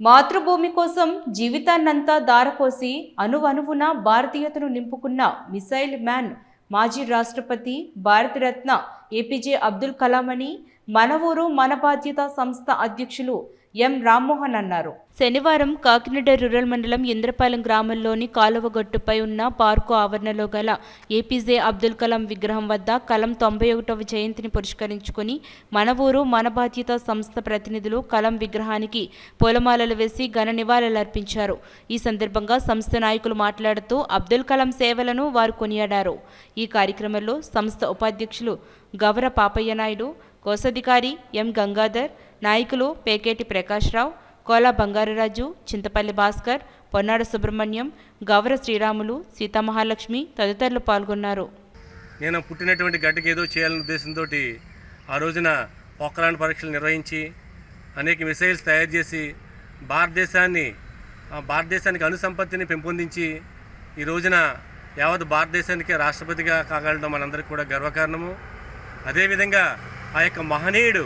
మాతృభూమి కోసం జీవితాన్నంతా దారపోసి అణువణువున భారతీయతను నింపుకున్న missile man మాజీ రాష్ట్రపతి భారతరత్న ఏపీజే అబ్దుల్ కలాం అని మన ఊరు మన బాధ్యత సంస్థ అధ్యక్షులు ఎం రామ్మోహన్ అన్నారు శనివారం కాకినాడ రూరల్ మండలం ఇంద్రపాలెం గ్రామంలోని కాలువ గట్టుపై ఉన్న పార్కు ఆవరణలో గల ఏపీజే అబ్దుల్ కలాం విగ్రహం వద్ద కలాం తొంభై ఒకటవ జయంతిని పురస్కరించుకుని మన ఊరు మన బాధ్యత సంస్థ ప్రతినిధులు కలాం విగ్రహానికి పూలమాలలు వేసి ఘన నివాళులర్పించారు ఈ సందర్భంగా సంస్థ నాయకులు మాట్లాడుతూ అబ్దుల్ కలాం సేవలను వారు కొనియాడారు ఈ కార్యక్రమంలో సంస్థ ఉపాధ్యక్షులు గవర పాపయ్య నాయుడు కోశాధికారి ఎం గంగాధర్ నాయకులు పేకేటి ప్రకాశ్రావు కోలా బంగారరాజు చింతపల్లి భాస్కర్ పొన్నాడ సుబ్రహ్మణ్యం గవర శ్రీరాములు సీతామహాలక్ష్మి తదితరులు పాల్గొన్నారు నేను పుట్టినటువంటి గడ్డకి ఏదో చేయాలనే ఉద్దేశంతో ఆ రోజున పోక్రాన్ పరీక్షలు నిర్వహించి అనేక మిసైల్స్ తయారు చేసి భారతదేశాన్ని ఆ భారతదేశానికి అణుసంపత్తిని పెంపొందించి ఈ రోజున యావత్ భారతదేశానికి రాష్ట్రపతిగా కాగలడం మనందరికీ కూడా గర్వకారణము అదేవిధంగా ఆ యొక్క మహనీయుడు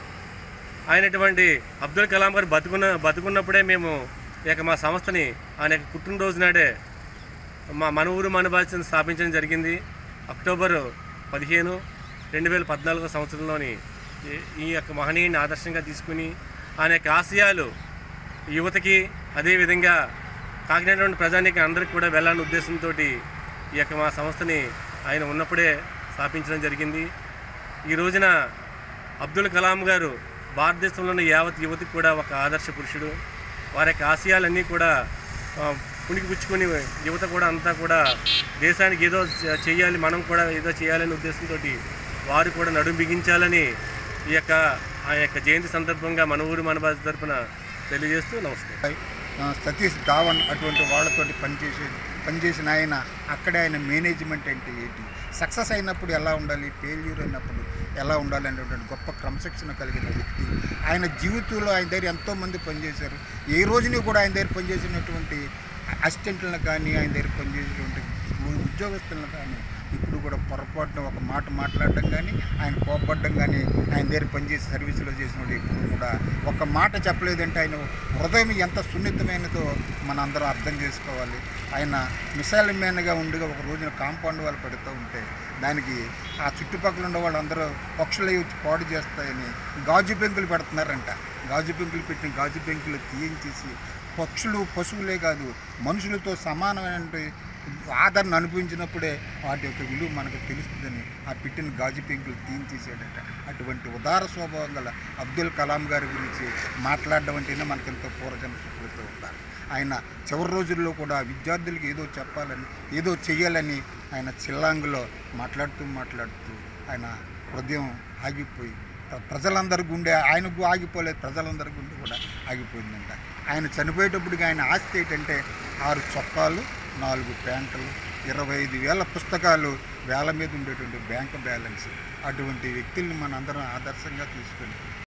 అయినటువంటి అబ్దుల్ కలాం గారు బతుకున్న బతుకున్నప్పుడే మేము ఈ యొక్క మా సంస్థని ఆయన యొక్క పుట్టినరోజు నాడే మా మన ఊరు మన బాధ్యతను స్థాపించడం జరిగింది అక్టోబర్ పదిహేను రెండు వేల పద్నాలుగో సంవత్సరంలోని ఈ- ఈ యొక్క మహనీయుని ఆదర్శంగా తీసుకుని ఆయన యొక్క ఆశయాలు యువతకి అదేవిధంగా కాకినాడ నుండి ప్రజానికి అందరికీ కూడా వెళ్ళాలనే ఉద్దేశంతో ఈ యొక్క మా సంస్థని ఆయన ఉన్నప్పుడే స్థాపించడం జరిగింది ఈ రోజున అబ్దుల్ కలాం గారు భారతదేశంలో ఉన్న యావత్ యువతికి కూడా ఒక ఆదర్శ పురుషుడు వారి యొక్క ఆశయాలన్నీ కూడా ఆ, పుణికిపుచ్చుకొని యువత కూడా అంతా కూడా దేశానికి ఏదో చే- చేయాలి మనం కూడా ఏదో చేయాలనే ఉద్దేశంతో వారు కూడా నడుం బిగించాలని ఈ యొక్క ఆ యొక్క జయంతి సందర్భంగా మన ఊరు మన బాధ్యత తరపున తెలియజేస్తూ నమస్కారం ఆ, సతీష్ ధావన్ అటువంటి వాళ్ళతోటి పనిచేసి పనిచేసిన ఆయన అక్కడే ఆయన మేనేజ్మెంట్ అంటే ఏంటి సక్సెస్ అయినప్పుడు ఎలా ఉండాలి ఫెయిల్యూర్ అయినప్పుడు ఎలా ఉండాలి అనేటువంటి గొప్ప క్రమశిక్షణ కలిగిన వ్యక్తి ఆయన జీవితంలో ఆయన దగ్గర ఎంతోమంది పనిచేశారు ఏ రోజుని కూడా ఆయన దగ్గర పనిచేసినటువంటి అసిస్టెంట్లను కానీ ఆయన దగ్గర పనిచేసినటువంటి ఉద్యోగస్తులను కానీ ఇప్పుడు కూడా పొరపాటున ఒక మాట మాట్లాడడం కానీ ఆయన కోపడడం కానీ ఆయన దగ్గర పనిచేసి సర్వీసులో చేసిన ఇప్పుడు కూడా ఒక మాట చెప్పలేదంటే ఆయన హృదయం ఎంత సున్నితమైనదో మన అందరం అర్థం చేసుకోవాలి ఆయన మిసైల్ మ్యాన్గా ఉండిగా ఒక రోజున కాంపౌండ్ వాళ్ళు పెడుతూ ఉంటే దానికి ఆ చుట్టుపక్కల ఉన్న వాళ్ళందరూ పక్షులు వచ్చి పాడు చేస్తాయని గాజు పెంకులు పెడుతున్నారంట గాజు పెంకులు పెట్టిన గాజు పెంకులు తీయించేసి పక్షులు పశువులే కాదు మనుషులతో సమానమైన ఆదరణ అనుభవించినప్పుడే వాటి యొక్క విలువ మనకు తెలుస్తుందని ఆ పెట్టిన గాజు పెంకులు తీయించేసాడట అటువంటి ఉదార స్వభావం గల అబ్దుల్ కలాం గారి గురించి మాట్లాడడం అంటేనే మనకు ఎంతో పూర్వజన సుకృతో ఉండాలి ఆయన చివరి రోజుల్లో కూడా విద్యార్థులకు ఏదో చెప్పాలని ఏదో చెయ్యాలని ఆయన చిల్లాంగులో మాట్లాడుతూ మాట్లాడుతూ ఆయన హృదయం ఆగిపోయి ప్ర- ప్రజలందరి గుండె ఆయనకు ఆగిపోలేదు ప్రజలందరి గుండె కూడా ఆగిపోయిందంట ఆయన చనిపోయేటప్పటికి ఆయన ఆస్తి ఏంటంటే ఆరు చొక్కాలు నాలుగు ప్యాంటులు ఇరవై ఐదు వేల పుస్తకాలు వేల మీద ఉండేటువంటి బ్యాంక్ బ్యాలెన్స్ అటువంటి వ్యక్తుల్ని మనందరం ఆదర్శంగా తీసుకొని